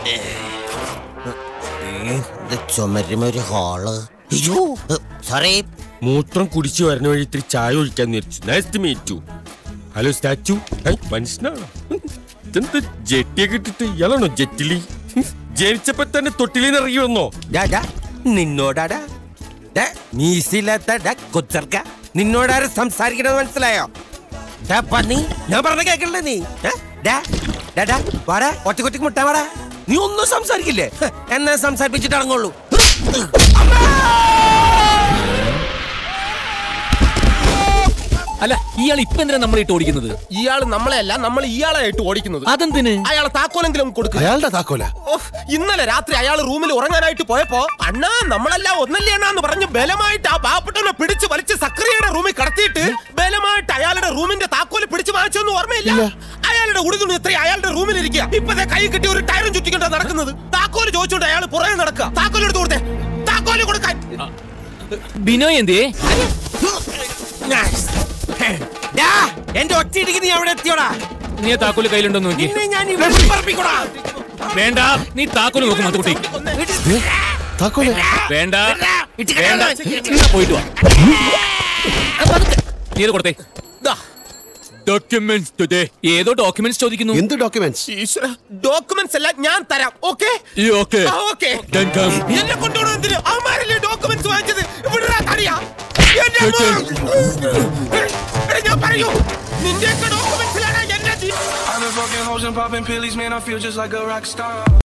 ഇത് ചുമരുമൊരു ഹാള് അയ്യോ സോറി മൂത്രം കുടിച്ചു വരുന്ന വഴി ഇത്തിരി ചായ ഒഴിക്കാൻ വിചാരിച്ചു nice to meet you hello statue മനുഷ്യനാണോ ഇതെന്ത് ജെട്ടിയൊക്കെ ഇട്ടിട്ട് ഇയാളാണോ ജെറ്റിലി ജനിച്ചപ്പോ തന്നെ തൊട്ടിലിന്ന് ഇറങ്ങി വന്നോ ഡാ, ഡാ, നിന്നോടാടാ ഡാ, മീശയില്ലാത്ത ഡാ, കൊച്ചർക്ക നിന്നോടാരും സംസാരിക്കണമെന്ന് മനസ്സിലായോ ഡാ, പന്നി ഞാൻ പറഞ്ഞ കേക്കണ്ടേ നീ ഏ? ഡാ, ഡാ, ഡാ, വാടാ ഒറ്റ കൊറ്റക്ക് മുട്ട വാടാ നീ ഒന്നും സംസാരിക്കില്ലേ ഹ്, എന്നെ സംസാരിപ്പിച്ചിട്ട് ഇറങ്ങുള്ളൂ അല്ല ഇയാൾ ഇപ്പൊ എന്തിനാ നമ്മളെ ഇട്ട് ഓടിക്കുന്നത് ഇയാള് നമ്മളെയല്ല നമ്മൾ ഇയാളായിട്ട് ഓടിക്കുന്നത് അതെന്തിന് അയാളെ താക്കോലെങ്കിലും കൊടുക്കുക അയാളുടെ താക്കോല ഓഹ്, ഇന്നലെ രാത്രി അയാൾ റൂമിൽ ഉറങ്ങാനായിട്ട് പോയപ്പോ അണ്ണാ നമ്മളെല്ലാം ഒന്നല്ലേ അണ്ണാന്ന് പറഞ്ഞ് ബലമായിട്ട് ആ പാവപ്പെട്ടവനെ പിടിച്ച് വലിച്ച് സക്രിയയുടെ റൂമിൽ കടത്തിയിട്ട് ബലമായിട്ട് അയാളുടെ റൂമിന്റെ താക്കോല് പിടിച്ച് വാങ്ങിച്ചൊന്നും ഓർമ്മയില്ല അയാളുടെ ഉടുതുണി എത്ര അയാളുടെ റൂമിൽ ഇരിക്കുക ഇപ്പത്തെ കൈ കിട്ടി ഒരു ടയറും ചുറ്റിക്കൊണ്ടാ നടക്കുന്നത് താക്കോല് ചോദിച്ചോണ്ട് അയാൾ പുറകെ നടക്കുക താക്കോല് എടുത്ത് കൊടുത്തേ താക്കോല് കൊടുക്കാൻ ബിനോയ് എന്തേ ഡാ, എന്റെ ഒറ്റ ഇടിക്ക് നീ എവിടെ എത്തിയോടാ നീ ആ താക്കോല് കയ്യിലുണ്ടോ നോക്കി നിന്നെ ഞാൻ ഇവിടെ പറപ്പിക്കൂടാ. വേണ്ട നീ താക്കോല് നോക്കും മത്തുകുട്ടി താക്കോല വേണ്ട ഇട്ടിക്കട്ടെ, വേണ്ട ഇട്ടിക്കട്ടെ. എന്നാ പോയിട്ട് വാ നീ ഇത് കൊടുത്തേ ഡോക്യുമെന്റ്സ് ടുഡേ ഏതോ ഡോക്യുമെന്റ്സ് ചോദിക്കുന്നു എന്ത് ഡോക്യുമെന്റ്സ് ഈശ്വര ഡോക്യുമെന്റ്സ് എല്ലാം ഞാൻ തരാം okay okay okay Then come. എന്നെ കൊണ്ടുപോകണം എന്തിന് അവന്മാരല്ലേ ഡോക്യുമെന്റ്സ് വാങ്ങിച്ചത് ഇവിടെ തടിയാ എന്റെ അമ്മ. എടാ, ഞാൻ പറയൂ നിന്റെയൊക്കെ ഡോക്യുമെന്റ്സിലാണ് എന്റെ ജീ- I've been fucking hoes and popping pillies, man. I feel just like a rock star.